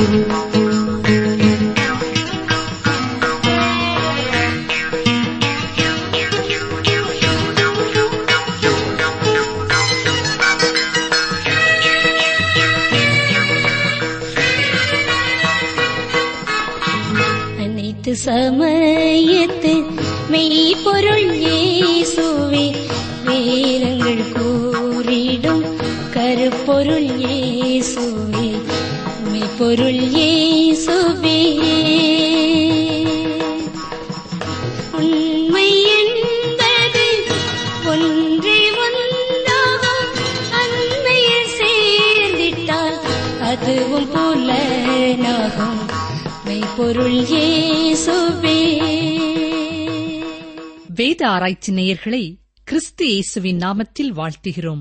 அனைத்து சமயத்து மெய்ப்பொருள் இயேசுவே வேதங்கள் கூறிடும் கருப்பொருள் இயேசுவே மெய்ப்பொருள் இயேசுவே உண்மை என்பது ஒன்றே ஒன்றாகும் அண்மையில் சேர்ந்திட்டால் அதுவும் புலனாகும் மெய்ப்பொருள் இயேசுவே வேத ஆராய்ச்சி நேயர்களை கிறிஸ்து இயேசுவின் நாமத்தில் வாழ்த்துகிறோம்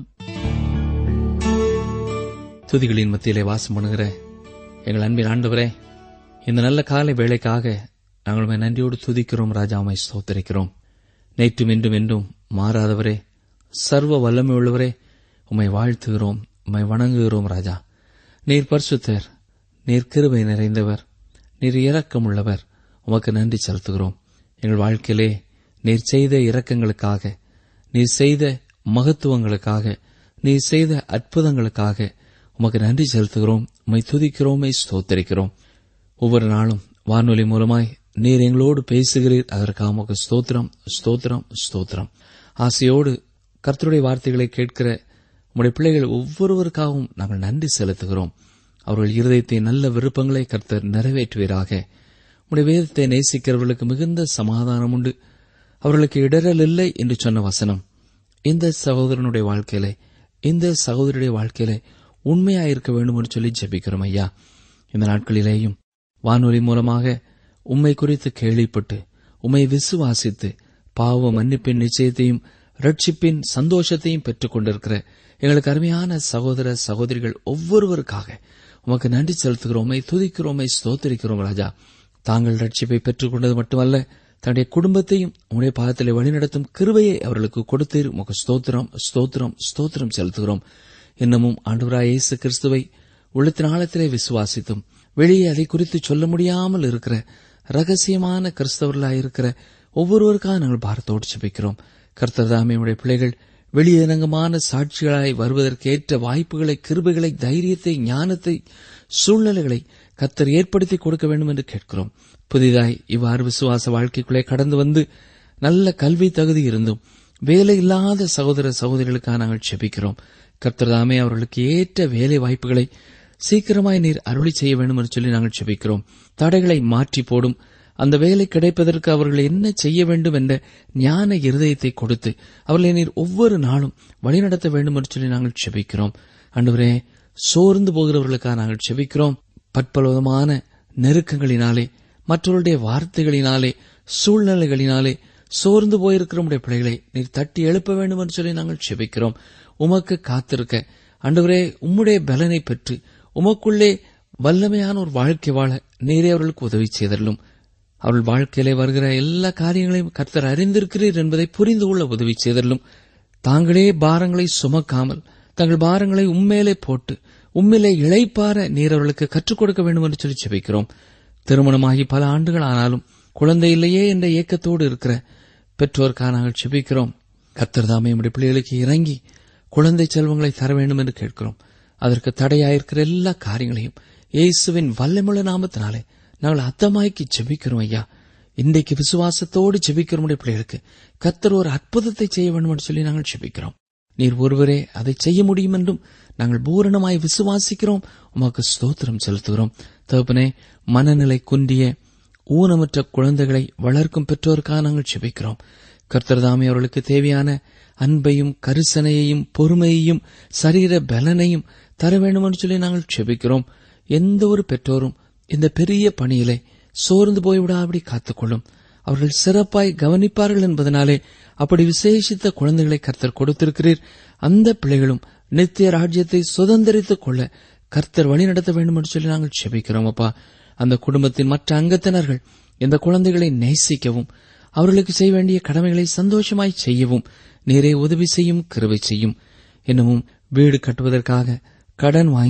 துதிகளின் மத்தியிலே வாசம் பண்ணுகிற எங்கள் அன்பின் ஆண்டவரே இந்த நல்ல காலை வேளைக்காக நாங்கள் உம்மை நன்றியோடு துதிக்கிறோம் ராஜா உம்மை ஸ்தோத்தரிக்கிறோம் நேற்றும் இன்றும் என்றும் மாறாதவரே சர்வ வல்லமை உள்ளவரே உம்மை வாழ்த்துகிறோம் உம்மை வணங்குகிறோம் ராஜா நீர் பரிசுத்தர் நீர் கிருபை நிறைந்தவர் நீர் இரக்கமுள்ளவர் உமக்கு நன்றி செலுத்துகிறோம் எங்கள் வாழ்க்கையிலே நீர் செய்த இரக்கங்களுக்காக நீர் செய்த மகத்துவங்களுக்காக நீர் செய்த அற்புதங்களுக்காக உமக்கு நன்றி செலுத்துகிறோம் உம்மை துதிக்கிறோம் உம்மை ஸ்தோத்தரிக்கிறோம் ஒவ்வொரு நாளும் வானொலி மூலமாய் நீர் எங்களோடு பேசுகிறீர் அதற்காக உமக்கு ஸ்தோத்திரம் ஸ்தோத்திரம் ஸ்தோத்திரம் ஆசையோடு கர்த்தருடைய வார்த்தைகளை கேட்கிற உம்முடைய பிள்ளைகள் ஒவ்வொருவருக்காகவும் நாங்கள் நன்றி செலுத்துகிறோம் அவர்கள் இருதயத்தை நல்ல விருப்பங்களை கர்த்தர் நிறைவேற்றுவீராக உம்முடைய வேதத்தை நேசிக்கிறவர்களுக்கு மிகுந்த சமாதானம் உண்டு அவர்களுக்கு இடரல் இல்லை என்று சொன்ன வசனம் இந்த சகோதரனுடைய வாழ்க்கையிலே இந்த சகோதரியுடைய வாழ்க்கையிலே உண்மையாயிருக்க வேண்டும் என்று சொல்லி ஜெபிக்கிறோம் ஐயா இந்த நாட்களிலேயும் வானொலி மூலமாக உம்மை குறித்து கேள்விப்பட்டு உம்மை விசுவாசித்து பாவ மன்னிப்பின் நிச்சயத்தையும் ரட்சிப்பின் சந்தோஷத்தையும் பெற்றுக் கொண்டிருக்கிற எங்களுக்கு அருமையான சகோதர சகோதரிகள் ஒவ்வொருவருக்காக உமக்கு நன்றி செலுத்துகிறோமை துதிக்கிறோமை ஸ்தோத்தரிக்கிறோம் ராஜா தாங்கள் ரட்சிப்பை பெற்றுக் கொண்டது மட்டுமல்ல தன்னுடைய குடும்பத்தையும் உடைய பாதத்திலே வழிநடத்தும் கிருபையை அவர்களுக்கு கொடுத்தீர் உமக்கு ஸ்தோத்திரம் ஸ்தோத்திரம் ஸ்தோத்திரம் செலுத்துகிறோம் இன்னமும் ஆண்டவராய் இயேசு கிறிஸ்துவை உள்ளத்தின் ஆழத்திலே விசுவாசித்தும் வெளியே அதை குறித்து சொல்ல முடியாமல் இருக்கிற ரகசியமான கிறிஸ்தவர்களாயிருக்கிற ஒவ்வொருவருக்காக நாங்கள் பாரத்தோடு ஜெபிக்கிறோம் கர்த்தர்தாமே உடைய பிள்ளைகள் வெளியரங்கமான சாட்சிகளாய் வருவதற்கு ஏற்ற வாய்ப்புகளை கிருபைகளை தைரியத்தை ஞானத்தை சூழ்நிலைகளை கத்தர் ஏற்படுத்தி கொடுக்க வேண்டும் என்று கேட்கிறோம் புதிதாய் இவ்வாறு விசுவாச வாழ்க்கைக்குள்ளே கடந்து வந்து நல்ல கல்வி தகுதி இருந்தும் வேலை இல்லாத சகோதர சகோதரிகளுக்காக நாங்கள் செபிக்கிறோம் கர்த்தர்தாமே அவர்களுக்கு ஏற்ற வேலை வாய்ப்புகளை சீக்கிரமாய் நீர் அருளி செய்ய வேண்டும் என்று சொல்லி நாங்கள் செபிக்கிறோம் தடைகளை மாற்றி போடும் அந்த வேலை கிடைப்பதற்கு அவர்கள் என்ன செய்ய வேண்டும் என்ற ஞான இருதயத்தை கொடுத்து அவர்களை நீர் ஒவ்வொரு நாளும் வழிநடத்த வேண்டும் என்று சொல்லி நாங்கள் செபிக்கிறோம் அன்றுவரே சோர்ந்து போகிறவர்களுக்காக நாங்கள் செபிக்கிறோம் பற்பலவிதமான நெருக்கங்களினாலே மற்றவருடைய வார்த்தைகளினாலே சூழ்நிலைகளினாலே சோர்ந்து போயிருக்கிற உடைய பிள்ளைகளை நீர் தட்டி எழுப்ப வேண்டும் என்று சொல்லி நாங்கள் செபிக்கிறோம் உமக்கு காத்திருக்க அன்றுவரே உம்முடைய பலனை பெற்று உமக்குள்ளே வல்லமையான ஒரு வாழ்க்கை வாழ நீரே அவர்களுக்கு உதவி செய்தரலும் அவர்கள் வாழ்க்கையிலே வருகிற எல்லா காரியங்களையும் கர்த்தர் அறிந்திருக்கிறீர் என்பதை புரிந்து கொள்ள உதவி செய்தரலும் தாங்களே பாரங்களை சுமக்காமல் தங்கள் பாரங்களை உண்மையிலே போட்டு உண்மையிலே இழைப்பார நீர் அவர்களுக்கு கற்றுக் கொடுக்க வேண்டும் என்று சொல்லி செபிக்கிறோம் திருமணமாகி பல ஆண்டுகள் ஆனாலும் குழந்தை இல்லையே என்ற ஏக்கத்தோடு இருக்கிற பெற்றோருக்காக நாங்கள் செபிக்கிறோம் கர்த்தர் தாமே நம்முடைய பிள்ளைகளுக்கு இறங்கி குழந்தை செல்வங்களை தர வேண்டும் என்று கேட்கிறோம் அதற்கு தடையாயிருக்கிற எல்லா காரியங்களையும் இயேசுவின் வல்லமுள்ள நாமத்தினாலே நாங்கள் அத்தமாய்க்கு ஜெபிக்கிறோம் ஐயா இன்றைக்கு விசுவாசத்தோடு ஜெபிக்கிற முடிய பிள்ளைகளுக்கு கத்தர் ஒரு அற்புதத்தை செய்ய வேண்டும் என்று சொல்லி நாங்கள் ஜெபிக்கிறோம் நீர் ஒருவரே அதை செய்ய முடியும் என்றும் நாங்கள் பூரணமாய் விசுவாசிக்கிறோம் உமக்கு ஸ்தோத்திரம் செலுத்துகிறோம் தகப்பனே மனநிலை குன்றிய ஊனமற்ற குழந்தைகளை வளர்க்கும் பெற்றோருக்காக நாங்கள் ஜெபிக்கிறோம் கர்த்தர்தாமே அவர்களுக்கு தேவையான அன்பையும் கரிசனையையும் பொறுமையையும் சரீர பலனையும் தர வேண்டும் என்று சொல்லி நாங்கள் ஜெபிக்கிறோம் எந்த ஒரு பெற்றோரும் இந்த பெரிய பணியிலே சோர்ந்து போய்விடாபடி காத்துக்கொள்ளும் அவர்கள் சிறப்பாய் கவனிப்பார்கள் என்பதனாலே அப்படி விசேஷித்த குழந்தைகளை கர்த்தர் கொடுத்திருக்கிறீர் அந்த பிள்ளைகளும் நித்திய ராஜ்யத்தை சுதந்திரித்துக் கொள்ள கர்த்தர் வழி நடத்த வேண்டும் என்று சொல்லி நாங்கள் செபிக்கிறோம் அப்பா அந்த குடும்பத்தின் மற்ற அங்கத்தினர்கள் இந்த குழந்தைகளை நேசிக்கவும் அவர்களுக்கு செய்ய வேண்டிய கடமைகளை சந்தோஷமாய் செய்யவும் நேரே உதவி செய்யும் கிருவை செய்யும் இன்னமும் வீடு கட்டுவதற்காக கடன் வாங்கி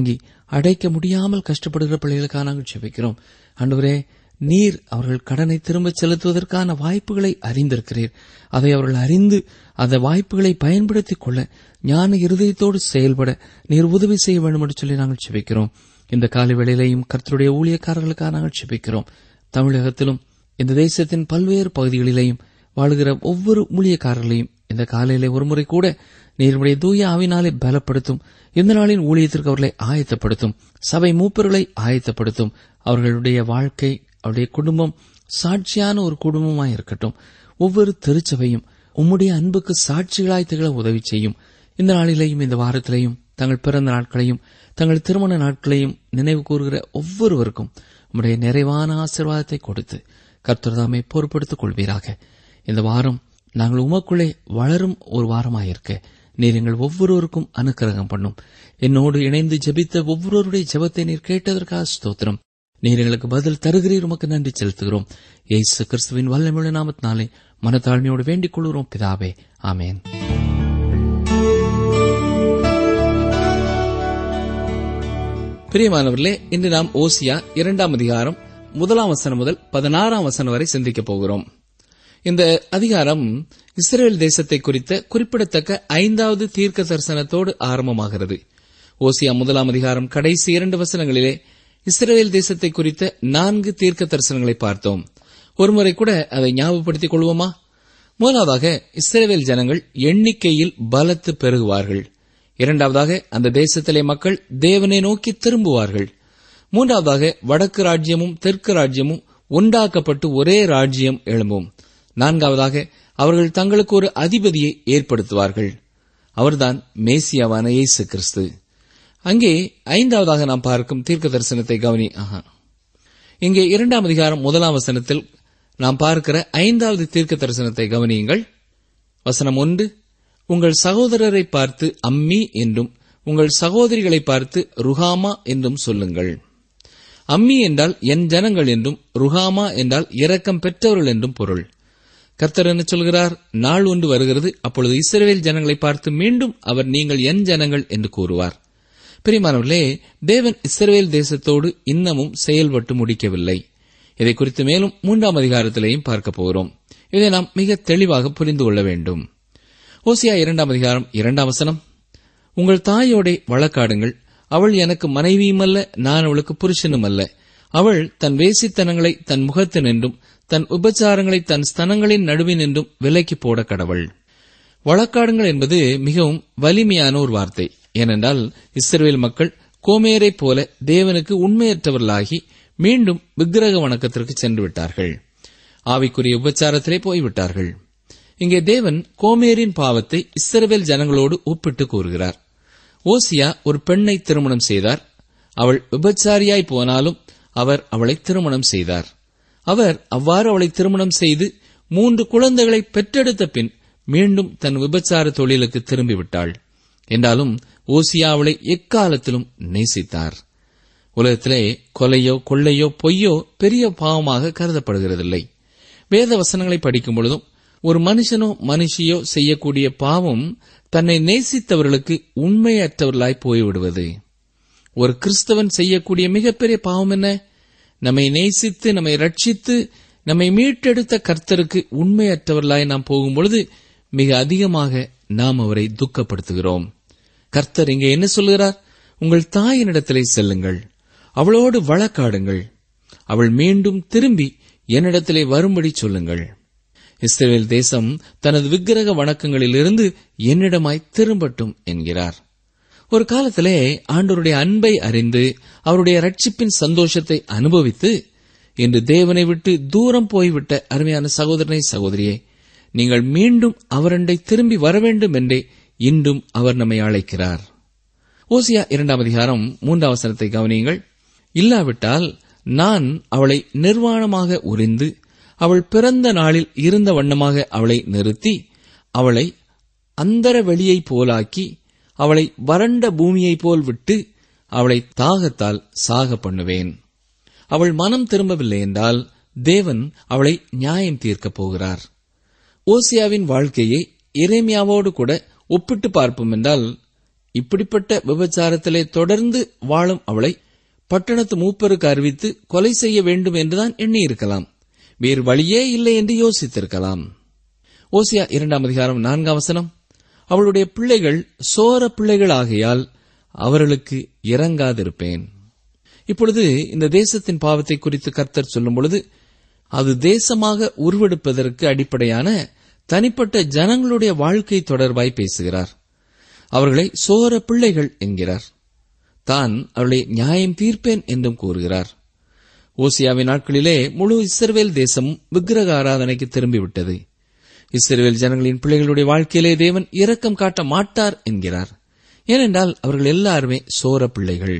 அடைக்க முடியாமல் கஷ்டப்படுகிற பிள்ளைகளுக்காக நாங்கள் ஜெபிக்கிறோம் ஆண்டவரே நீர் அவர்கள் கடனை திரும்பச் செலுத்துவதற்கான வாய்ப்புகளை அறிந்திருக்கிறீர் அதை அவர்கள் அறிந்து அந்த வாய்ப்புகளை பயன்படுத்திக் கொள்ள ஞான இருதயத்தோடு செயல்பட நீர் உதவி செய்ய வேண்டும் என்று சொல்லி நாங்கள் ஜெபிக்கிறோம் இந்த காலை வேளையிலையும் கர்த்தருடைய ஊழியக்காரர்களுக்காக நாங்கள் ஜெபிக்கிறோம் தமிழகத்திலும் இந்த தேசத்தின் பல்வேறு பகுதிகளிலேயும் வாழுகிற ஒவ்வொரு ஊழியக்காரர்களையும் இந்த காலையிலே ஒருமுறை கூட நீருடைய தூய ஆவினாலே பலப்படுத்தும் இந்த நாளின் ஊழியத்திற்கு அவர்களை ஆயத்தப்படுத்தும் சபை மூப்பர்களை ஆயத்தப்படுத்தும் அவர்களுடைய வாழ்க்கை அவருடைய குடும்பம் சாட்சியான ஒரு குடும்பமாய் இருக்கட்டும் ஒவ்வொரு திருச்சபையும் உம்முடைய அன்புக்கு சாட்சிகளாய் திகழ உதவி செய்யும் இந்த நாளிலேயும் இந்த வாரத்திலேயும் தங்கள் பிறந்த நாட்களையும் தங்கள் திருமண நாட்களையும் நினைவு கூறுகிற ஒவ்வொருவருக்கும் உம்முடைய நிறைவான ஆசீர்வாதத்தை கொடுத்து கர்த்தர்தாமே பொறுப்படுத்திக் கொள்வீராக இந்த வாரம் நாங்கள் உமக்குள்ளே வளரும் ஒரு வாரமாயிருக்க நீர் எங்கள் ஒவ்வொருவருக்கும் அனுக்கிரகம் பண்ணும் என்னோடு இணைந்து ஜெபித்த ஒவ்வொருவருடைய ஜெபத்தை நீர் கேட்டதற்காக ஸ்தோத்திரம் நீர் எங்களுக்கு பதில் தருகிறீர் உமக்கு நன்றி செலுத்துகிறோம் இயேசு கிறிஸ்துவின் வல்லமிழ நாமத்தினாலே மனத்தாழ்மையோடு வேண்டிக் கொள்கிறோம் பிதாவே ஆமேன் பிரியமானவர்களே இன்று நாம் ஓசியா இரண்டாம் அதிகாரம் முதலாம் வசனம் முதல் பதினாறாம் வசனம் வரை சிந்திக்கப் போகிறோம் இந்த அதிகாரம் இஸ்ரேல் தேசத்தை குறித்த குறிப்பிடத்தக்க ஐந்தாவது தீர்க்க தரிசனத்தோடு ஆரம்பமாகிறது ஓசியா முதலாம் அதிகாரம் கடைசி இரண்டு வசனங்களிலே இஸ்ரேல் தேசத்தை குறித்த நான்கு தீர்க்க தரிசனங்களை பார்த்தோம் ஒருமுறை கூட அதை ஞாபகப்படுத்திக் கொள்வோமா முதலாவதாக இஸ்ரேல் ஜனங்கள் எண்ணிக்கையில் பலத்து பெருகுவார்கள் இரண்டாவதாக அந்த தேசத்திலே மக்கள் தேவனை நோக்கி திரும்புவார்கள் மூன்றாவதாக வடக்கு ராஜ்யமும் தெற்கு ராஜ்யமும் ஒன்றாக்கப்பட்டு ஒரே ராஜ்யம் எழும்பும் நான்காவதாக அவர்கள் தங்களுக்கு ஒரு அதிபதியை ஏற்படுத்துவார்கள் அவர்தான் மேசியாவான இயேசு கிறிஸ்து அங்கே ஐந்தாவதாக நாம் பார்க்கும் தீர்க்க தரிசனத்தை கவனி ஆஹா. இங்கே இரண்டாம் அதிகாரம் முதலாம் வசனத்தில் நாம் பார்க்கிற ஐந்தாவது தீர்க்க தரிசனத்தை கவனியுங்கள் வசனம் ஒன்று உங்கள் சகோதரரை பார்த்து அம்மி என்றும் உங்கள் சகோதரிகளை பார்த்து ருஹாமா என்றும் சொல்லுங்கள் அம்மி என்றால் என் ஜனங்கள் என்றும் ருஹாமா என்றால் இரக்கம் பெற்றவர்கள் என்றும் பொருள் கர்த்தர் என்ன சொல்கிறார் நாள் ஒன்று வருகிறது அப்பொழுது இஸ்ரவேல் ஜனங்களை பார்த்து மீண்டும் அவர் நீங்கள் என் ஜனங்கள் என்று கூறுவார் பிரியமானவர்களே தேவன் இஸ்ரவேல் தேசத்தோடு இன்னமும் செயல்பட்டு முடிக்கவில்லை இதை குறித்து மேலும் மூன்றாம் அதிகாரத்திலேயும் பார்க்க போகிறோம் இதை நாம் மிக தெளிவாக புரிந்து கொள்ள வேண்டும் ஓசியா இரண்டாம் அதிகாரம் இரண்டாம் வசனம் உங்கள் தாயோடே வழக்காடுங்கள் அவள் எனக்கு மனைவியும் அல்ல நான் அவளுக்கு புருஷனும் அல்ல அவள் தன் வேசித்தனங்களை தன் முகத்தினின்றும் தன் உபச்சாரங்களை தன் ஸ்தனங்களின் நடுவினின்றும் விலைக்கு போட கடவள் வழக்காடுங்கள் என்பது மிகவும் வலிமையான ஒரு வார்த்தை ஏனென்றால் இஸ்ரவேல் மக்கள் கோமேரைப் போல தேவனுக்கு உண்மையற்றவர்களாகி மீண்டும் விக்கிரக வணக்கத்திற்கு சென்று விட்டார்கள் ஆவிக்குரிய உபச்சாரத்திலே போய்விட்டார்கள் இங்கே தேவன் கோமேரின் பாவத்தை இஸ்ரவேல் ஜனங்களோடு ஒப்பிட்டு கூறுகிறார் ஓசியா ஒரு பெண்ணை திருமணம் செய்தார் அவள் விபச்சாரியாய் போனாலும் அவர் அவளை திருமணம் செய்தார் அவர் அவ்வாறு அவளை திருமணம் செய்து மூன்று குழந்தைகளை பெற்றெடுத்த பின் மீண்டும் தன் விபச்சார தொழிலுக்கு திரும்பிவிட்டாள் என்றாலும் ஓசியா அவளை எக்காலத்திலும் நேசித்தார் உலகத்திலே கொலையோ கொள்ளையோ பொய்யோ பெரிய பாவமாக கருதப்படுகிறதில்லை வேத வசனங்களை படிக்கும் பொழுதும் ஒரு மனுஷனோ மனுஷியோ செய்யக்கூடிய பாவம் தன்னை நேசித்தவர்களுக்கு உண்மையற்றவர்களாய் போய்விடுவது ஒரு கிறிஸ்தவன் செய்யக்கூடிய மிகப்பெரிய பாவம் என்ன நம்மை நேசித்து நம்மை ரட்சித்து நம்மை மீட்டெடுத்த கர்த்தருக்கு உண்மையற்றவர்களாய் நாம் போகும்பொழுது மிக அதிகமாக நாம் அவரை துக்கப்படுத்துகிறோம் கர்த்தர் இங்கே என்ன சொல்கிறார் உங்கள் தாயினிடத்திலே செல்லுங்கள் அவளோடு வழக்காடுங்கள் அவள் மீண்டும் திரும்பி என்னிடத்திலே வரும்படி சொல்லுங்கள் இஸ்ரேல் தேசம் தனது விக்கிரக வணக்கங்களிலிருந்து என்னிடமாய் திரும்பட்டும் என்கிறார் ஒரு காலத்திலே ஆண்டவருடைய அன்பை அறிந்து அவருடைய ரட்சிப்பின் சந்தோஷத்தை அனுபவித்து இன்று தேவனை விட்டு தூரம் போய்விட்ட அருமையான சகோதரனை சகோதரியே நீங்கள் மீண்டும் அவரண்டை திரும்பி வர வேண்டும் என்றே இன்றும் அவர் நம்மை அழைக்கிறார் ஓசியா இரண்டாம் அதிகாரம் மூன்றாம் வசனத்தை கவனியுங்கள் இல்லாவிட்டால் நான் அவளை நிர்வாணமாக உரிந்து அவள் பிறந்த நாளில் இருந்த வண்ணமாக அவளை நிறுத்தி அவளை அந்தர வெளியைப் போலாக்கி அவளை வறண்ட பூமியைப் போல் விட்டு அவளை தாகத்தால் சாக பண்ணுவேன் அவள் மனம் திரும்பவில்லை என்றால் தேவன் அவளை நியாயம் தீர்க்கப் போகிறார் ஓசியாவின் வாழ்க்கையை இறைமியாவோடு கூட ஒப்பிட்டு பார்ப்போம் என்றால் இப்படிப்பட்ட விபச்சாரத்திலே தொடர்ந்து வாழும் அவளை பட்டணத்து மூப்பருக்கு அறிவித்து கொலை செய்ய வேண்டும் என்றுதான் எண்ணியிருக்கலாம் வேறு வழியே இல்லை என்று யோசித்திருக்கலாம் ஓசியா இரண்டாம் அதிகாரம் நான்காம் வசனம் அவளுடைய பிள்ளைகள் சோர பிள்ளைகள் ஆகையால் அவர்களுக்கு இறங்காதிருப்பேன் இப்பொழுது இந்த தேசத்தின் பாவத்தை குறித்து கர்த்தர் சொல்லும் பொழுது அது தேசமாக உருவெடுப்பதற்கு அடிப்படையான தனிப்பட்ட ஜனங்களுடைய வாழ்க்கை தொடர்பாய் பேசுகிறார் அவர்களை சோர பிள்ளைகள் என்கிறார் தான் அவர்களை நியாயம் தீர்ப்பேன் என்றும் கூறுகிறார் ஓசியாவின் நாட்களிலே முழு இஸ்ரவேல் தேசமும் விக்கிரக ஆராதனைக்கு திரும்பிவிட்டது இஸ்ரவேல் ஜனங்களின் பிள்ளைகளுடைய வாழ்க்கையிலே தேவன் இரக்கம் காட்ட மாட்டார் என்கிறார் ஏனென்றால் அவர்கள் எல்லாருமே சோர பிள்ளைகள்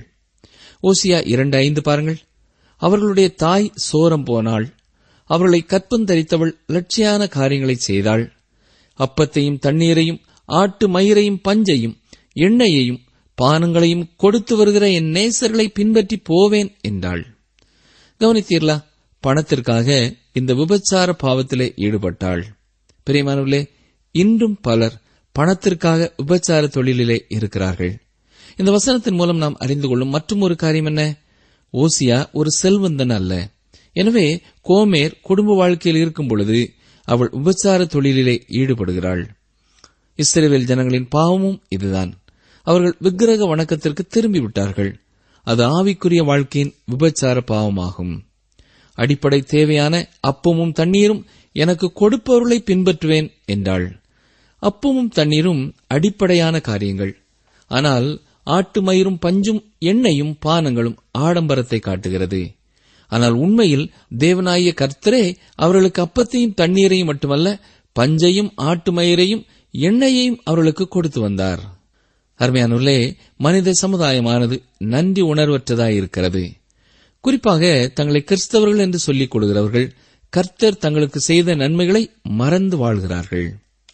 ஓசியா இரண்டு ஐந்து பாருங்கள் அவர்களுடைய தாய் சோரம் போனாள் அவர்களை கற்பந்தரித்தவள் லட்சியான காரியங்களை செய்தாள் அப்பத்தையும் தண்ணீரையும் ஆட்டு மயிரையும் பஞ்சையும் எண்ணெயையும் பானங்களையும் கொடுத்து வருகிற என் நேசர்களை பின்பற்றி போவேன் என்றாள் கவனித்தீர்களா பணத்திற்காக இந்த விபச்சார பாவத்திலே ஈடுபட்டாள் பிரியமானவர்களே இன்றும் பலர் பணத்திற்காக விபச்சார தொழிலிலே இருக்கிறார்கள் இந்த வசனத்தின் மூலம் நாம் அறிந்து கொள்ளும் மற்றும் ஒரு காரியம் என்ன ஓசியா ஒரு செல்வந்தன் அல்ல எனவே கோமேர் குடும்ப வாழ்க்கையில் இருக்கும் பொழுது அவள் விபச்சார தொழிலிலே ஈடுபடுகிறாள் இஸ்ரேவேல் ஜனங்களின் பாவமும் இதுதான் அவர்கள் விக்கிரக வணக்கத்திற்கு திரும்பிவிட்டார்கள் அது ஆவிக்குரிய வாழ்க்கையின் விபச்சார பாவமாகும் அடிப்படை தேவையான அப்பமும் தண்ணீரும் எனக்கு கொடுப்பவர்களை பின்பற்றுவேன் என்றாள் அப்பமும் தண்ணீரும் அடிப்படையான காரியங்கள் ஆனால் ஆட்டு மயிரும் பஞ்சும் எண்ணெயும் பானங்களும் ஆடம்பரத்தை காட்டுகிறது ஆனால் உண்மையில் தேவனாய கர்த்தரே அவர்களுக்கு அப்பத்தையும் தண்ணீரையும் மட்டுமல்ல பஞ்சையும் ஆட்டு மயிரையும் எண்ணெயையும் அவர்களுக்கு கொடுத்து வந்தார் அருமையானுள்ளே மனித சமுதாயமானது நன்றி உணர்வற்றதாயிருக்கிறது குறிப்பாக தங்களை கிறிஸ்தவர்கள் என்று சொல்லிக் கொள்கிறவர்கள் கர்த்தர் தங்களுக்கு செய்த நன்மைகளை மறந்து வாழ்கிறார்கள்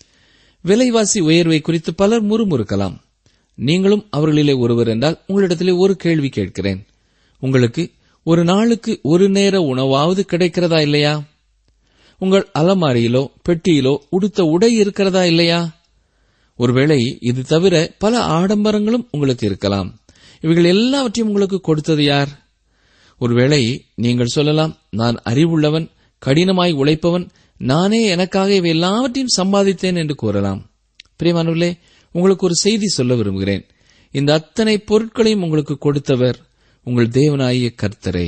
விலைவாசி உயர்வை குறித்து பலர் முறுமுறுக்கலாம் நீங்களும் அவர்களிலே ஒருவர் என்றால் உங்களிடத்திலே ஒரு கேள்வி கேட்கிறேன் உங்களுக்கு ஒரு நாளுக்கு ஒரு நேர உணவாவது கிடைக்கிறதா இல்லையா உங்கள் அலமாரியிலோ பெட்டியிலோ உடுத்த உடை இருக்கிறதா இல்லையா ஒருவேளை இது தவிர பல ஆடம்பரங்களும் உங்களுக்கு இருக்கலாம் இவைகள் எல்லாவற்றையும் உங்களுக்கு கொடுத்தது யார் ஒருவேளை நீங்கள் சொல்லலாம் நான் அறிவுள்ளவன் கடினமாய் உழைப்பவன் நானே எனக்காக இவை எல்லாவற்றையும் சம்பாதித்தேன் என்று கூறலாம் பிரியமானவர்களே உங்களுக்கு ஒரு செய்தி சொல்ல விரும்புகிறேன் இந்த அத்தனை பொருட்களையும் உங்களுக்கு கொடுத்தவர் உங்கள் தேவனாகிய கர்த்தரே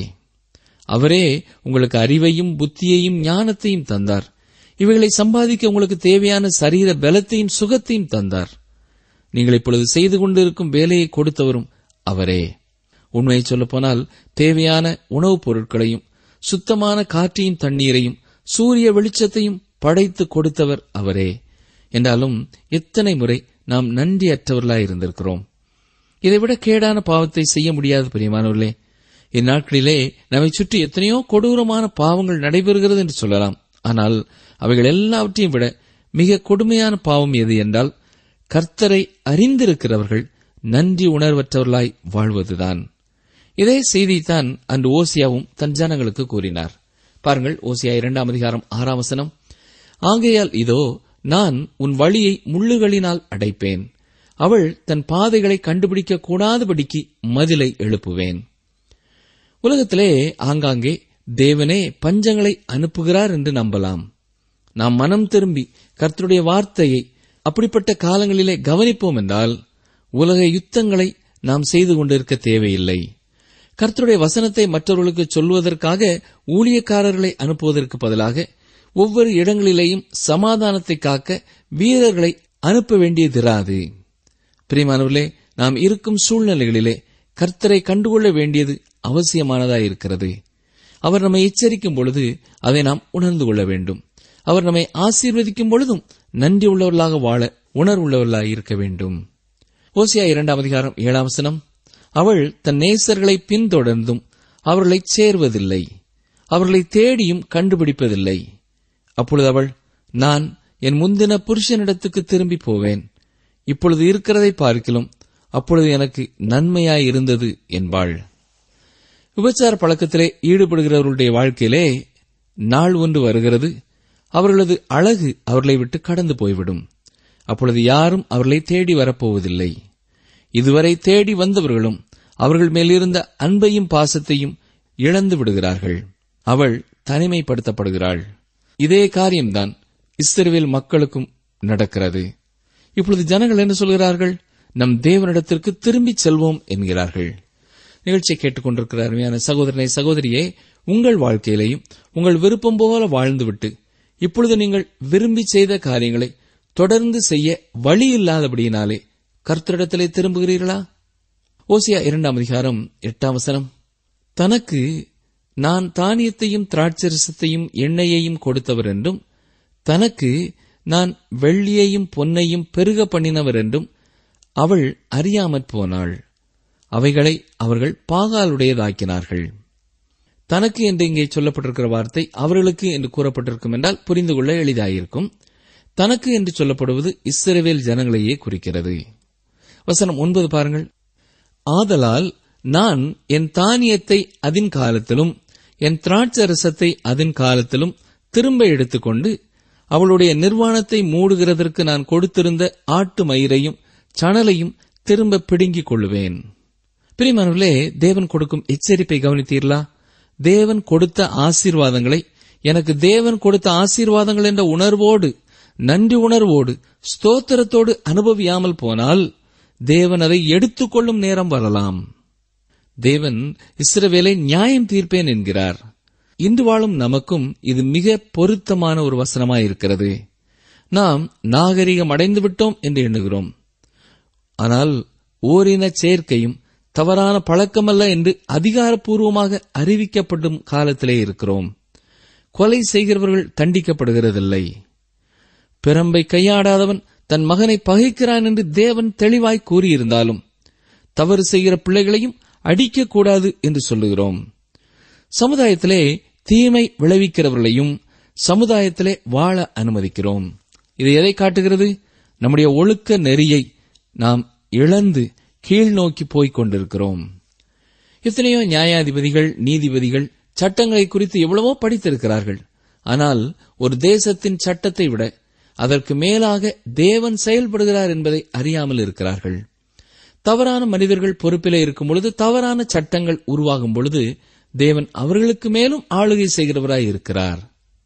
அவரே உங்களுக்கு அறிவையும் புத்தியையும் ஞானத்தையும் தந்தார் இவைகளை சம்பாதிக்க உங்களுக்கு தேவையான சரீர பலத்தையும் சுகத்தையும் தந்தார் நீங்கள் இப்பொழுது செய்து கொண்டிருக்கும் வேலையை கொடுத்தவரும் அவரே உண்மையை சொல்லப்போனால் தேவையான உணவுப் பொருட்களையும் சுத்தமான காற்றையும் தண்ணீரையும் சூரிய வெளிச்சத்தையும் படைத்து கொடுத்தவர் அவரே என்றாலும் எத்தனை முறை நாம் நன்றியற்றவர்களாய் இருந்திருக்கிறோம் இதைவிட கேடான பாவத்தை செய்ய முடியாது பிரியமானவர்களே இந்நாட்களிலே நம்மை சுற்றி எத்தனையோ கொடூரமான பாவங்கள் நடைபெறுகிறது என்று சொல்லலாம் ஆனால் அவைகள் எல்லாவற்றையும் விட மிக கொடுமையான பாவம் எது என்றால் கர்த்தரை அறிந்திருக்கிறவர்கள் நன்றி உணர்வற்றவர்களாய் வாழ்வதுதான் இதே செய்தித்தான் அன்று ஓசியாவும் தன் ஜனங்களுக்கு கூறினார் பாருங்கள் ஓசியா இரண்டாம் அதிகாரம் ஆறாம் வசனம் ஆகையால் இதோ நான் உன் வழியை முள்ளுகளினால் அடைப்பேன் அவள் தன் பாதைகளை கண்டுபிடிக்க கூடாதபடிக்கு மதிலை எழுப்புவேன் உலகத்திலே ஆங்காங்கே தேவனே பஞ்சங்களை அனுப்புகிறார் என்று நம்பலாம் நாம் மனம் திரும்பி கர்த்தருடைய வார்த்தையை அப்படிப்பட்ட காலங்களிலே கவனிப்போம் என்றால் உலக யுத்தங்களை நாம் செய்து கொண்டிருக்க தேவையில்லை கர்த்தருடைய வசனத்தை மற்றவர்களுக்கு சொல்வதற்காக ஊழியக்காரர்களை அனுப்புவதற்கு பதிலாக ஒவ்வொரு இடங்களிலேயும் சமாதானத்தை காக்க வீரர்களை அனுப்ப வேண்டியதிராது பிரியமானவர்களே நாம் இருக்கும் சூழ்நிலைகளிலே கர்த்தரை கண்டுகொள்ள வேண்டியது அவசியமானதாயிருக்கிறது அவர் நம்மை எச்சரிக்கும் பொழுது அதை நாம் உணர்ந்து கொள்ள வேண்டும் அவர் நம்மை ஆசீர்வதிக்கும் பொழுதும் நன்றி உள்ளவர்களாக வாழ உணர்வுள்ளவர்களாக இருக்க வேண்டும் ஓசியா இரண்டாம் அதிகாரம் ஏழாம் வசனம் அவள் தன் நேசர்களை பின்தொடர்ந்தும் அவர்களை சேர்வதில்லை அவர்களை தேடியும் கண்டுபிடிப்பதில்லை அப்பொழுது அவள் நான் என் முந்தின புருஷனிடத்துக்கு திரும்பி போவேன் இப்பொழுது இருக்கிறதை பார்க்கிலும் அப்பொழுது எனக்கு நன்மையாய் இருந்தது என்பாள் விபச்சார பழக்கத்திலே ஈடுபடுகிறவர்களுடைய வாழ்க்கையிலே நாள் ஒன்று வருகிறது அவர்களது அழகு அவர்களை விட்டு கடந்து போய்விடும் அப்பொழுது யாரும் அவர்களை தேடி வரப்போவதில்லை இதுவரை தேடி வந்தவர்களும் அவர்கள் மேலிருந்த அன்பையும் பாசத்தையும் இழந்து விடுகிறார்கள் அவள் தனிமைப்படுத்தப்படுகிறாள் இதே காரியம்தான் இஸ்ரவேல் மக்களுக்கும் நடக்கிறது இப்பொழுது ஜனங்கள் என்ன சொல்கிறார்கள் நம் தேவனிடத்திற்கு திரும்பிச் செல்வோம் என்கிறார்கள் நிகழ்ச்சியை கேட்டுக்கொண்டிருக்கிற அருமையான சகோதரனை சகோதரியே உங்கள் வாழ்க்கையிலையும் உங்கள் விருப்பம் போல வாழ்ந்துவிட்டு இப்பொழுது நீங்கள் விரும்பி செய்த காரியங்களை தொடர்ந்து செய்ய வழி இல்லாதபடியினாலே கர்த்தரிடத்திலே திரும்புகிறீர்களா ஓசியா இரண்டாம் அதிகாரம் எட்டாம் வசனம் தனக்கு நான் தானியத்தையும் திராட்சரசத்தையும் எண்ணெயையும் கொடுத்தவர் என்றும் தனக்கு நான் வெள்ளியையும் பொன்னையும் பெருக பண்ணினவர் என்றும் அவள் அறியாமற் போனாள் அவைகளை அவர்கள் பாகாலுடையதாக்கினார்கள் தனக்கு என்று இங்கே சொல்லப்பட்டிருக்கிற வார்த்தை அவர்களுக்கு என்று கூறப்பட்டிருக்கும் என்றால் புரிந்து கொள்ள எளிதாயிருக்கும் தனக்கு என்று சொல்லப்படுவது இஸ்ரவேல் ஜனங்களையே குறிக்கிறது வசனம் ஒன்பது பாருங்கள் ஆதலால் நான் என் தானியத்தை அதன் காலத்திலும் என் திராட்சரசத்தை அதன் காலத்திலும் திரும்ப எடுத்துக்கொண்டு அவளுடைய நிர்வாணத்தை மூடுகிறதற்கு நான் கொடுத்திருந்த ஆட்டு மயிரையும் சணலையும் திரும்ப பிடுங்கிக் கொள்ளுவேன் பிரிமானவர்களே தேவன் கொடுக்கும் எச்சரிப்பை கவனித்தீர்களா தேவன் கொடுத்த ஆசீர்வாதங்களை எனக்கு தேவன் கொடுத்த ஆசீர்வாதங்கள் என்ற உணர்வோடு நன்றி உணர்வோடு ஸ்தோத்திரத்தோடு அனுபவியாமல் போனால் தேவன் அதை எடுத்துக்கொள்ளும் நேரம் வரலாம் தேவன் இஸ்ரவேலை நியாயம் தீர்ப்பேன் என்கிறார் இன்று வாழும் நமக்கும் இது மிக பொருத்தமான ஒரு வசனமாயிருக்கிறது நாம் நாகரிகம் அடைந்து விட்டோம் என்று எண்ணுகிறோம் ஆனால் ஓரின சேர்க்கையும் தவறான பழக்கமல்ல என்று அதிகாரப்பூர்வமாக அறிவிக்கப்படும் காலத்திலே இருக்கிறோம் கொலை செய்கிறவர்கள் தண்டிக்கப்படுகிறதில்லை பிறம்பை கையாடாதவன் தன் மகனை பகைக்கிறான் என்று தேவன் தெளிவாய் கூறியிருந்தாலும் தவறு செய்கிற பிள்ளைகளையும் அடிக்கக்கூடாது என்று சொல்லுகிறோம் சமுதாயத்திலே தீமை விளைவிக்கிறவர்களையும் சமுதாயத்திலே வாழ அனுமதிக்கிறோம் இது எதை காட்டுகிறது நம்முடைய ஒழுக்க நெறியை நாம் இழந்து கீழ் நோக்கி போய்க் கொண்டிருக்கிறோம் எத்தனையோ நியாயாதிபதிகள் நீதிபதிகள் சட்டங்களை குறித்து எவ்வளவோ படித்திருக்கிறார்கள் ஆனால் ஒரு தேசத்தின் சட்டத்தை விட அதற்கு மேலாக தேவன் செயல்படுகிறார் என்பதை அறியாமல் இருக்கிறார்கள் தவறான மனிதர்கள் பொறுப்பிலே இருக்கும் பொழுது தவறான சட்டங்கள் உருவாகும் பொழுது தேவன் அவர்களுக்கு மேலும் ஆளுகை செய்கிறவராய் இருக்கிறார்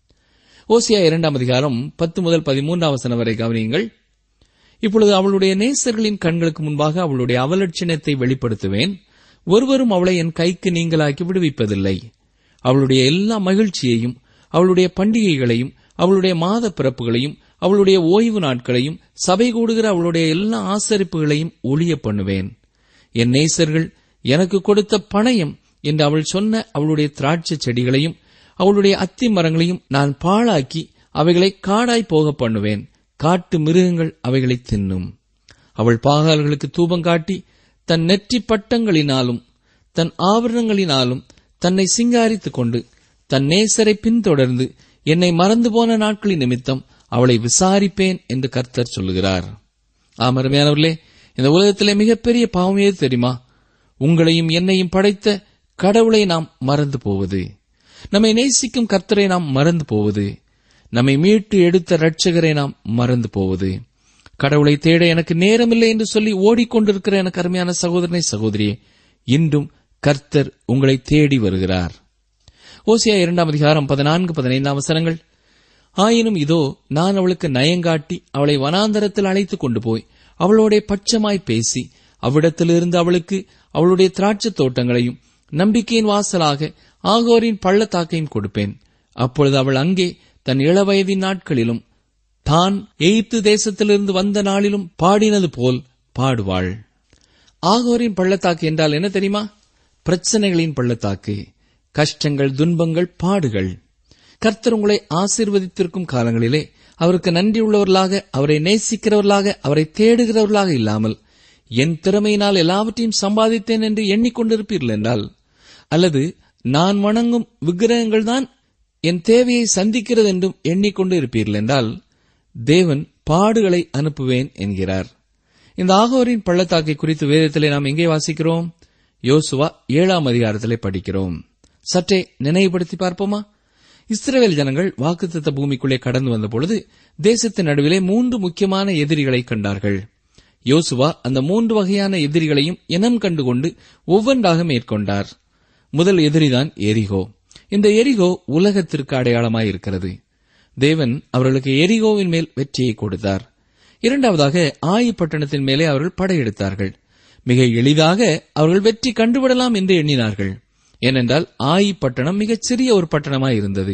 ஓசியா இரண்டாம் அதிகாரம் பத்து முதல் பதிமூன்றாம் வசனம் வரை கவனியுங்கள் இப்பொழுது அவளுடைய நேசர்களின் கண்களுக்கு முன்பாக அவளுடைய அவலட்சணத்தை வெளிப்படுத்துவேன் ஒருவரும் அவளை என் கைக்கு நீங்களாக்கி விடுவிப்பதில்லை அவளுடைய எல்லா மகிழ்ச்சியையும் அவளுடைய பண்டிகைகளையும் அவளுடைய மாத பிறப்புகளையும் அவளுடைய ஓய்வு நாட்களையும் சபை கூடுகிற அவளுடைய எல்லா ஆசரிப்புகளையும் ஒளிய பண்ணுவேன் என் நேசர்கள் எனக்கு கொடுத்த பணயம் என்று அவள் சொன்ன அவளுடைய திராட்சை செடிகளையும் அவளுடைய அத்தி மரங்களையும் நான் பாழாக்கி அவைகளை காடாய் போக பண்ணுவேன் காட்டு மிருகங்கள் அவைகளை தின்னும் அவள் பாகால்களுக்கு தூபம் காட்டி தன் நெற்றி பட்டங்களினாலும் தன் ஆபரணங்களினாலும் தன்னை சிங்காரித்துக் கொண்டு தன் நேசரை பின்தொடர்ந்து என்னை மறந்து போன நாட்களின் நிமித்தம் அவளை விசாரிப்பேன் என்று கர்த்தர் சொல்லுகிறார் ஆம் அருமையானவர்களே இந்த உலகத்திலே மிகப்பெரிய பாவம் ஏது தெரியுமா உங்களையும் என்னையும் படைத்த கடவுளை நாம் மறந்து போவது நம்மை நேசிக்கும் கர்த்தரை நாம் மறந்து போவது நம்மை மீட்டு எடுத்த இரட்சகரை நாம் மறந்து போவது கடவுளை தேட எனக்கு நேரமில்லை என்று சொல்லி ஓடிக்கொண்டிருக்கிற எனக்கு அருமையான சகோதரனை சகோதரியே இன்றும் கர்த்தர் உங்களை தேடி வருகிறார் ஓசியா இரண்டாம் அதிகாரம் பதினான்கு பதினைந்தாம் வசனங்கள் ஆயினும் இதோ நான் அவளுக்கு நயங்காட்டி அவளை வனாந்தரத்தில் அழைத்துக் கொண்டு போய் அவளோட பட்சமாய் பேசி அவ்விடத்திலிருந்து அவளுக்கு அவளுடைய திராட்சை தோட்டங்களையும் நம்பிக்கையின் வாசலாக ஆகோரின் பள்ளத்தாக்கையும் கொடுப்பேன் அப்பொழுது அவள் அங்கே தன் இளவயதின் நாட்களிலும் தான் எய்த்து தேசத்திலிருந்து வந்த நாளிலும் பாடினது போல் பாடுவாள் ஆகோரின் பள்ளத்தாக்கு என்றால் என்ன தெரியுமா பிரச்சனைகளின் பள்ளத்தாக்கு கஷ்டங்கள் துன்பங்கள் பாடுகள் கர்த்தர் உங்களை ஆசீர்வதித்திருக்கும் காலங்களிலே அவருக்கு நன்றியுள்ளவர்களாக அவரை நேசிக்கிறவர்களாக அவரை தேடுகிறவர்களாக இல்லாமல் என் திறமையினால் எல்லாவற்றையும் சம்பாதித்தேன் என்று எண்ணிக்கொண்டிருப்பீர்கள் என்றால் அல்லது நான் வணங்கும் விக்கிரகங்கள் தான் என் தேவையை சந்திக்கிறது என்றும் எண்ணிக்கொண்டு இருப்பீர்கள் என்றால் தேவன் பாடுகளை அனுப்புவேன் என்கிறார் இந்த ஆகோரின் பள்ளத்தாக்கை குறித்து வேதத்திலே நாம் எங்கே வாசிக்கிறோம் யோசுவா ஏழாம் அதிகாரத்திலே படிக்கிறோம் சற்றே நினைவுபடுத்தி பார்ப்போமா இஸ்ரவேல் ஜனங்கள் வாக்குத்தத்த பூமிக்குள்ளே கடந்து வந்தபொழுது தேசத்தின் நடுவிலே மூன்று முக்கியமான எதிரிகளை கண்டார்கள் யோசுவா அந்த மூன்று வகையான எதிரிகளையும் இனம் கண்டுகொண்டு ஒவ்வொன்றாக மேற்கொண்டார் முதல் எதிரிதான் எரிகோ இந்த எரிகோ உலகத்திற்கு அடையாளமாய் இருக்கிறது தேவன் அவர்களுக்கு எரிகோவின் மேல் வெற்றியை கொடுத்தார் இரண்டாவதாக ஆயி பட்டணத்தின் மேலே அவர்கள் படையெடுத்தார்கள் மிக எளிதாக அவர்கள் வெற்றி கண்டுவிடலாம் என்று எண்ணினார்கள் ஏனென்றால் ஆயி பட்டணம் மிகச் சிறிய ஒரு பட்டணமாய் இருந்தது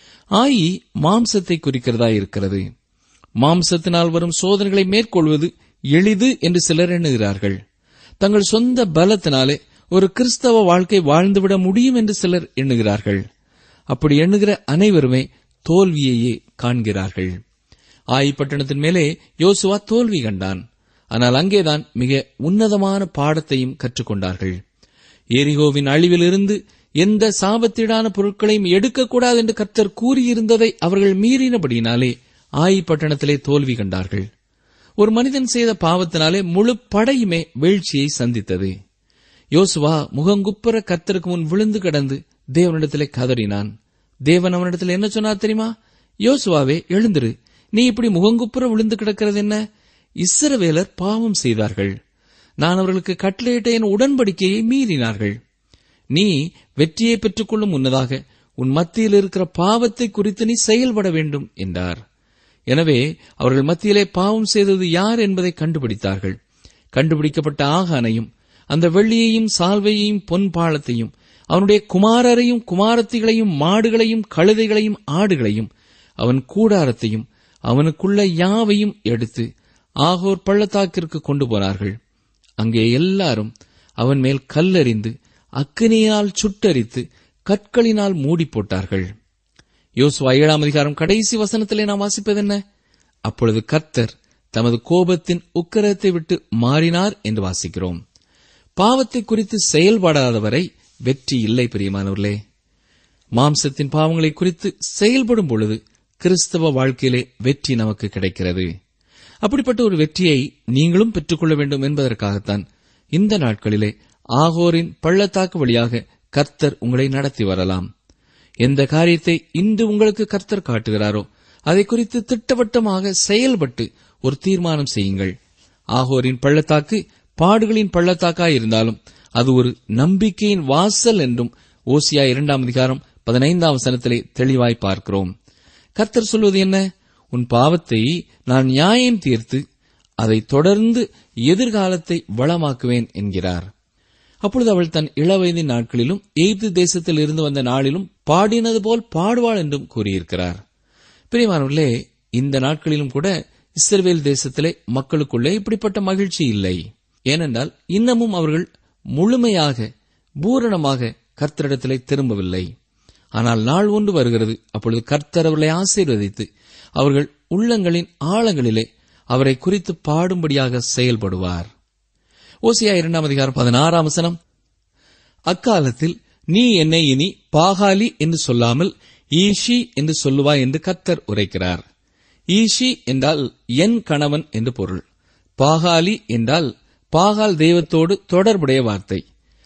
ஆயி மாம்சத்தை குறிக்கிறதா இருக்கிறது மாம்சத்தினால் வரும் சோதனைகளை மேற்கொள்வது எளிது என்று சிலர் எண்ணுகிறார்கள் தங்கள் சொந்த பலத்தினாலே ஒரு கிறிஸ்தவ வாழ்க்கை வாழ்ந்துவிட முடியும் என்று சிலர் எண்ணுகிறார்கள் அப்படி எண்ணுகிற அனைவருமே தோல்வியையே காண்கிறார்கள் ஆயி பட்டணத்தின் மேலே யோசுவா தோல்வி கண்டான் ஆனால் அங்கேதான் மிக உன்னதமான பாடத்தையும் கற்றுக்கொண்டார்கள் எரிகோவின் அழிவிலிருந்து எந்த சாபத்தீடான பொருட்களையும் எடுக்கக்கூடாது என்று கர்த்தர் கூறியிருந்ததை அவர்கள் மீறினபடியினாலே ஆயி பட்டணத்திலே தோல்வி கண்டார்கள் ஒரு மனிதன் செய்த பாவத்தினாலே முழு படையுமே வீழ்ச்சியை சந்தித்தது யோசுவா முகங்குப்புற கர்த்தருக்கு முன் விழுந்து கிடந்து தேவனிடத்திலே கதறினான் தேவன் அவனிடத்தில் என்ன சொன்னார் தெரியுமா யோசுவாவே எழுந்திரு நீ இப்படி முகங்குப்புற விழுந்து கிடக்கிறது என்ன இஸ்ரவேலர் பாவம் செய்தார்கள் நான் அவர்களுக்கு கட்டளையிட்ட என் உடன்படிக்கையை மீறினார்கள் நீ வெற்றியை பெற்றுக்கொள்ளும் முன்னதாக உன் மத்தியில் இருக்கிற பாவத்தை குறித்து நீ செயல்பட வேண்டும் என்றார் எனவே அவர்கள் மத்தியிலே பாவம் செய்தது யார் என்பதை கண்டுபிடித்தார்கள் கண்டுபிடிக்கப்பட்ட ஆகானையும் அந்த வெள்ளியையும் சால்வையையும் பொன் பாலத்தையும் அவனுடைய குமாரரையும் குமாரத்திகளையும் மாடுகளையும் கழுதைகளையும் ஆடுகளையும் அவன் கூடாரத்தையும் அவனுக்குள்ள யாவையும் எடுத்து ஆகோர் பள்ளத்தாக்கிற்கு கொண்டு போனார்கள் அங்கே எல்லாரும் அவன் மேல் கல்லெறிந்து அக்கினியால் சுட்டரித்து கற்களினால் மூடி போட்டார்கள் யோசுவா ஏழாம் அதிகாரம் கடைசி வசனத்திலே நாம் வாசிப்பது என்ன அப்பொழுது கர்த்தர் தமது கோபத்தின் உக்கரத்தை விட்டு மாறினார் என்று வாசிக்கிறோம் பாவத்தை குறித்து செயல்படாதவரை வெற்றி இல்லை பிரியமானவர்களே மாம்சத்தின் பாவங்களை குறித்து செயல்படும் பொழுது கிறிஸ்தவ வாழ்க்கையிலே வெற்றி நமக்கு கிடைக்கிறது அப்படிப்பட்ட ஒரு வெற்றியை நீங்களும் பெற்றுக்கொள்ள வேண்டும் என்பதற்காகத்தான் இந்த நாட்களிலே ஆகோரின் பள்ளத்தாக்கு வழியாக கர்த்தர் உங்களை நடத்தி வரலாம் எந்த காரியத்தை இன்று உங்களுக்கு கர்த்தர் காட்டுகிறாரோ அதை குறித்து திட்டவட்டமாக செயல்பட்டு ஒரு தீர்மானம் செய்யுங்கள் ஆகோரின் பள்ளத்தாக்கு பாடுகளின் பள்ளத்தாக்காய் இருந்தாலும் அது ஒரு நம்பிக்கையின் வாசல் என்றும் ஓசியா இரண்டாம் அதிகாரம் பதினைந்தாம் வசனத்திலே தெளிவாய் பார்க்கிறோம் கர்த்தர் சொல்வது என்ன உன் பாவத்தை நான் நியாயம் தீர்த்து அதை தொடர்ந்து எதிர்காலத்தை வளமாக்குவேன் என்கிறார் அப்பொழுது அவள் தன் இளவயதின் நாட்களிலும் எய்து தேசத்தில் இருந்து வந்த நாளிலும் பாடினது போல் பாடுவாள் என்றும் கூறியிருக்கிறார் பிரியமானவர்களே இந்த நாட்களிலும் கூட இஸ்ரவேல் தேசத்திலே மக்களுக்குள்ளே இப்படிப்பட்ட மகிழ்ச்சி இல்லை ஏனென்றால் இன்னமும் அவர்கள் முழுமையாக பூரணமாக கர்த்தரிடத்திலே திரும்பவில்லை ஆனால் நாள் ஒன்று வருகிறது அப்பொழுது கர்த்தர் அவர்களை ஆசீர்வதித்து அவர்கள் உள்ளங்களின் ஆழங்களிலே அவரை குறித்து பாடும்படியாக செயல்படுவார் ஓசியா இரண்டாம் அதிகாரம் பதினாறாம் வசனம் அக்காலத்தில் நீ என்னை இனி பாகாலி என்று சொல்லாமல் ஈஷி என்று சொல்லுவாய் என்று கர்த்தர் உரைக்கிறார் ஈஷி என்றால் என் கணவன் என்று பொருள் பாகாலி என்றால் பாகால் தெய்வத்தோடு தொடர்புடைய வார்த்தை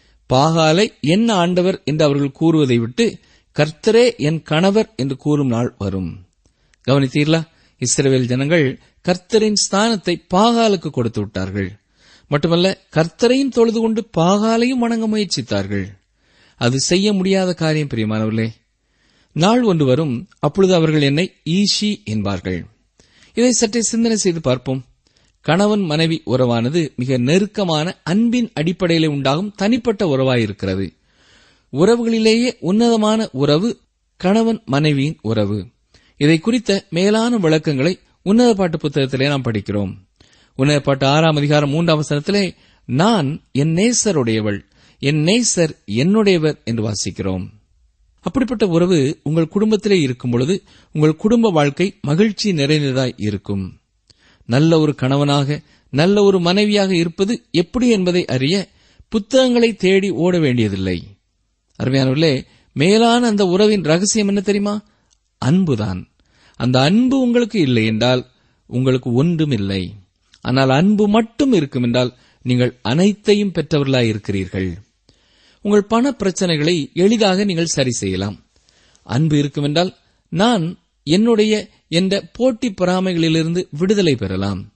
பாகாலை என் ஆண்டவர் என்று அவர்கள் கூறுவதை விட்டு கர்த்தரே என் கணவர் என்று கூறும் நாள் வரும் கவனித்தீர்களா இஸ்ரவேல் ஜனங்கள் கர்த்தரின் ஸ்தானத்தை பாகாலுக்கு கொடுத்து விட்டார்கள் மட்டுமல்ல கர்த்தரையும் தொழுது கொண்டு பாகாலையும் வணங்க முயற்சித்தார்கள் அது செய்ய முடியாத காரியம் பிரியமானவர்களே நாள் ஒன்று வரும் அப்பொழுது அவர்கள் என்னை ஈஷி என்பார்கள் இதை சற்றே சிந்தனை செய்து பார்ப்போம் கணவன் மனைவி உறவானது மிக நெருக்கமான அன்பின் அடிப்படையிலே உண்டாகும் தனிப்பட்ட உறவாயிருக்கிறது உறவுகளிலேயே உன்னதமான உறவு கணவன் மனைவியின் உறவு இதை குறித்த மேலான விளக்கங்களை உன்னத பாட்டு புத்தகத்திலே நாம் படிக்கிறோம் உன்னத பாட்டு ஆறாம் அதிகாரம் மூன்றாம் வசனத்திலே நான் என் நேசருடையவள் என் நேசர் என்னுடையவர் என்று வாசிக்கிறோம் அப்படிப்பட்ட உறவு உங்கள் குடும்பத்திலே இருக்கும் பொழுது உங்கள் குடும்ப வாழ்க்கை மகிழ்ச்சி நிறைந்ததாய் இருக்கும் நல்ல ஒரு கணவனாக நல்ல ஒரு மனைவியாக இருப்பது எப்படி என்பதை அறிய புத்தகங்களை தேடி ஓட வேண்டியதில்லை அருமையானவர்களே மேலான அந்த உறவின் ரகசியம் என்ன தெரியுமா அன்புதான் அந்த அன்பு உங்களுக்கு இல்லை என்றால் உங்களுக்கு ஒன்றும் இல்லை ஆனால் அன்பு மட்டும் இருக்கும் என்றால் நீங்கள் அனைத்தையும் பெற்றவர்களாய் இருக்கிறீர்கள் உங்கள் பண பிரச்சனைகளை எளிதாக நீங்கள் சரி செய்யலாம் அன்பு இருக்கும் என்றால் நான் என்னுடைய என்ற போட்டி பொறாமைகளிலிருந்து விடுதலை பெறலாம்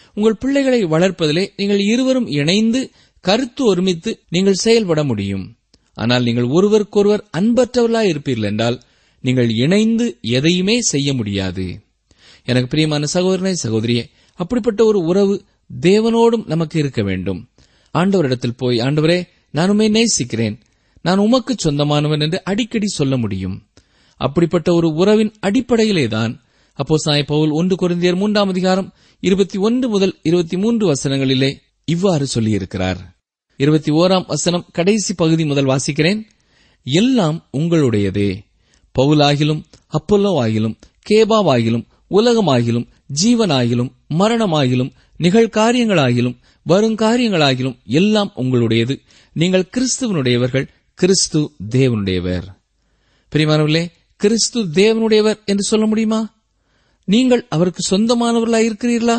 உங்கள் பிள்ளைகளை வளர்ப்பதிலே நீங்கள் இருவரும் இணைந்து கருத்து ஒருமித்து நீங்கள் செயல்பட முடியும் ஆனால் நீங்கள் ஒருவருக்கொருவர் அன்பற்றவர்களாய் இருப்பீர்கள் என்றால் நீங்கள் இணைந்து எதையுமே செய்ய முடியாது எனக்கு பிரியமான சகோதரனை சகோதரியே அப்படிப்பட்ட ஒரு உறவு தேவனோடும் நமக்கு இருக்க வேண்டும் ஆண்டவரிடத்தில் போய் ஆண்டவரே நான் உண்மை நேசிக்கிறேன் நான் உமக்கு சொந்தமானவன் என்று அடிக்கடி சொல்ல முடியும் அப்படிப்பட்ட ஒரு உறவின் அடிப்படையிலேதான் அப்போ சாய் பவுல் ஒன்று குறைந்தியர் மூன்றாம் அதிகாரம் இருபத்தி ஒன்று முதல் இருபத்தி மூன்று வசனங்களிலே இவ்வாறு சொல்லியிருக்கிறார் இருபத்தி ஓராம் வசனம் கடைசி பகுதி முதல் வாசிக்கிறேன் எல்லாம் உங்களுடையதே பவுலாகிலும் அப்பல்லோவாகிலும் கேபாவாகிலும் உலகமாகிலும் ஜீவனாகிலும் மரணமாகிலும் நிகழ்காரியங்களாகிலும் வருங்காரியங்களாகிலும் எல்லாம் உங்களுடையது நீங்கள் கிறிஸ்துவனுடையவர்கள் கிறிஸ்து தேவனுடையவர் பிரிமானவர்களே கிறிஸ்து தேவனுடையவர் என்று சொல்ல முடியுமா நீங்கள் அவருக்கு சொந்தமானவர்களாய் இருக்கிறீர்களா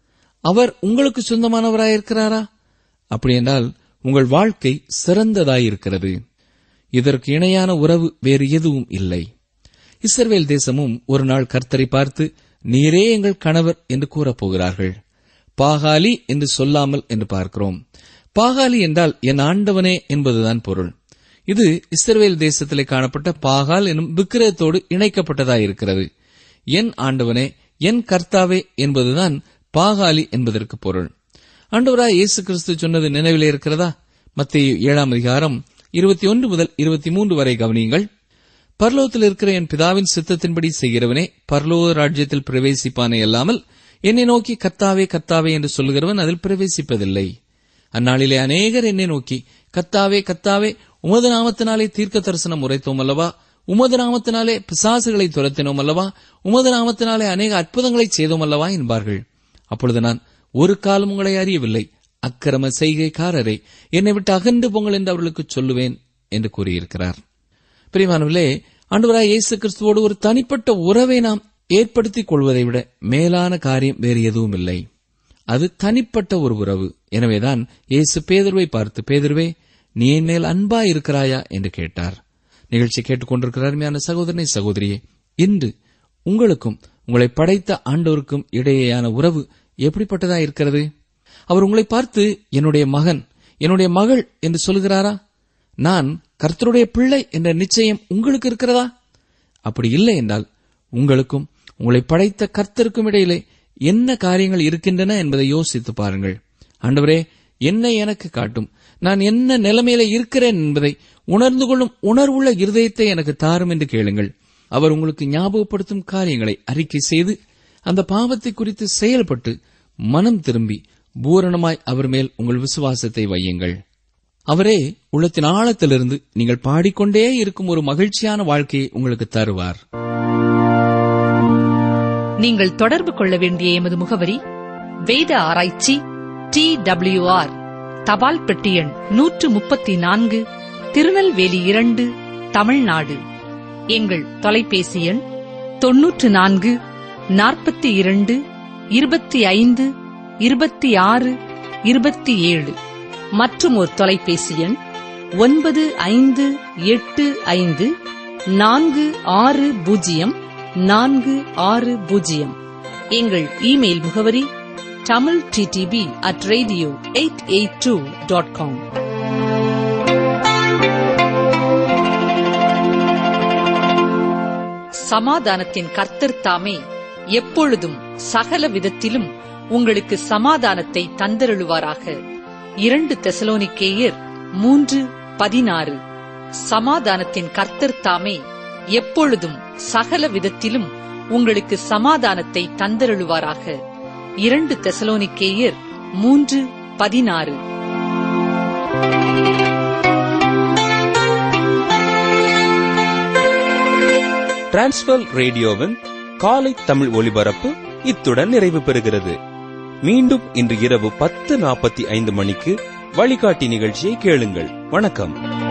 அவர் உங்களுக்கு சொந்தமானவராய் இருக்கிறாரா அப்படி என்றால் உங்கள் வாழ்க்கை சிறந்ததாய் இருக்கிறது இதற்கு இணையான உறவு வேறு எதுவும் இல்லை இஸ்ரவேல் தேசமும் ஒரு நாள் கர்த்தரை பார்த்து நீரே எங்கள் கணவர் என்று கூறப் போகிறார்கள் பாகாலி என்று சொல்லாமல் என்று பார்க்கிறோம் பாகாலி என்றால் என் ஆண்டவனே என்பதுதான் பொருள் இது இஸ்ரவேல் தேசத்திலே காணப்பட்ட பாகால் எனும் விக்கிரகத்தோடு இணைக்கப்பட்டதாயிருக்கிறது என் ஆண்டவனே என் கர்த்தாவே என்பதுதான் பாகாலி என்பதற்கு பொருள் ஆண்டவராய் இயேசு கிறிஸ்து சொன்னது நினைவிலே இருக்கிறதா மத்திய ஏழாம் அதிகாரம் இருபத்தி ஒன்று முதல் இருபத்தி மூன்று வரை கவனியுங்கள் பரலோகத்தில் இருக்கிற என் பிதாவின் சித்தத்தின்படி செய்கிறவனே பரலோக ராஜ்யத்தில் பிரவேசிப்பானே அல்லாமல் என்னை நோக்கி கத்தாவே கத்தாவே என்று சொல்லுகிறவன் அதில் பிரவேசிப்பதில்லை அந்நாளிலே அநேகர் என்னை நோக்கி கத்தாவே கத்தாவே உமது நாமத்தினாலே தீர்க்க தரிசனம் உரைத்தோம் அல்லவா உமது நாமத்தினாலே பிசாசுகளை துரத்தினோம் அல்லவா உமது நாமத்தினாலே அநேக அற்புதங்களை செய்தோம் அல்லவா என்பார்கள் அப்பொழுது நான் ஒரு காலம் உங்களை அறியவில்லை அக்கிரம செய்கைக்காரரை என்னை விட்டு அகன்று போங்கள் என்று அவர்களுக்கு சொல்லுவேன் என்று கூறியிருக்கிறார் பிரியமானவர்களே ஆண்டவராய் இயேசு கிறிஸ்துவோடு ஒரு தனிப்பட்ட உறவை நாம் ஏற்படுத்திக் கொள்வதை விட மேலான காரியம் வேறு எதுவும் இல்லை அது தனிப்பட்ட ஒரு உறவு எனவேதான் இயேசு பேதுருவை பார்த்து பேதுருவே நீ என் மேல் அன்பா இருக்கிறாயா என்று கேட்டார் நிகழ்ச்சி கேட்டுக்கொண்டிருக்கிற அருமையான சகோதரனை சகோதரியே இன்று உங்களுக்கும் உங்களை படைத்த ஆண்டோருக்கும் இடையேயான உறவு எப்படிப்பட்டதா இருக்கிறது அவர் உங்களை பார்த்து என்னுடைய மகன் என்னுடைய மகள் என்று சொல்கிறாரா நான் கர்த்தருடைய பிள்ளை என்ற நிச்சயம் உங்களுக்கு இருக்கிறதா அப்படி இல்லை என்றால் உங்களுக்கும் உங்களை படைத்த கர்த்தருக்கும் இடையிலே என்ன காரியங்கள் இருக்கின்றன என்பதை யோசித்து பாருங்கள் ஆண்டவரே என்னை எனக்கு காட்டும் நான் என்ன நிலைமையில இருக்கிறேன் என்பதை உணர்ந்து கொள்ளும் உணர்வுள்ள இருதயத்தை எனக்கு தாரும் என்று கேளுங்கள் அவர் உங்களுக்கு ஞாபகப்படுத்தும் காரியங்களை அறிக்கை செய்து அந்த பாவத்தை குறித்து செயல்பட்டு மனம் திரும்பி பூரணமாய் அவர் மேல் உங்கள் விசுவாசத்தை வையுங்கள் அவரே உள்ளத்தின் ஆழத்திலிருந்து நீங்கள் பாடிக்கொண்டே இருக்கும் ஒரு மகிழ்ச்சியான வாழ்க்கையை உங்களுக்கு தருவார் நீங்கள் தொடர்பு கொள்ள வேண்டிய எமது முகவரி வேத ஆராய்ச்சி டி ஆர் தபால் பெட்டி எண் நூற்று முப்பத்தி நான்கு திருநெல்வேலி இரண்டு தமிழ்நாடு எங்கள் தொலைபேசி எண் தொன்னூற்று நான்கு நாற்பத்தி இரண்டு இருபத்தி ஐந்து இருபத்தி ஆறு இருபத்தி ஏழு மற்றும் ஒரு தொலைபேசி எண் ஒன்பது ஐந்து எட்டு ஐந்து நான்கு ஆறு பூஜ்ஜியம் நான்கு ஆறு பூஜ்ஜியம் எங்கள் இமெயில் முகவரி Tamil DTP at radio eight eight two dot com சமாதானத்தின் கர்த்தர் தாமே எப்பொழுதும் சகல விதத்திலும் உங்களுக்கு சமாதானத்தை தந்தருளுவாராக இரண்டு தெசலோனிக்கேயர் மூன்று பதினாறு சமாதானத்தின் கர்த்தர் தாமே எப்பொழுதும் சகல விதத்திலும் உங்களுக்கு சமாதானத்தை தந்தருளுவாராக இரண்டு தெசலோனிக்கேயர் மூன்று பதினாறு டிரான்ஸ்வர் ரேடியோவின் காலை தமிழ் ஒலிபரப்பு இத்துடன் நிறைவு பெறுகிறது மீண்டும் இன்று இரவு பத்து நாற்பத்தி ஐந்து மணிக்கு வழிகாட்டி நிகழ்ச்சியை கேளுங்கள் வணக்கம்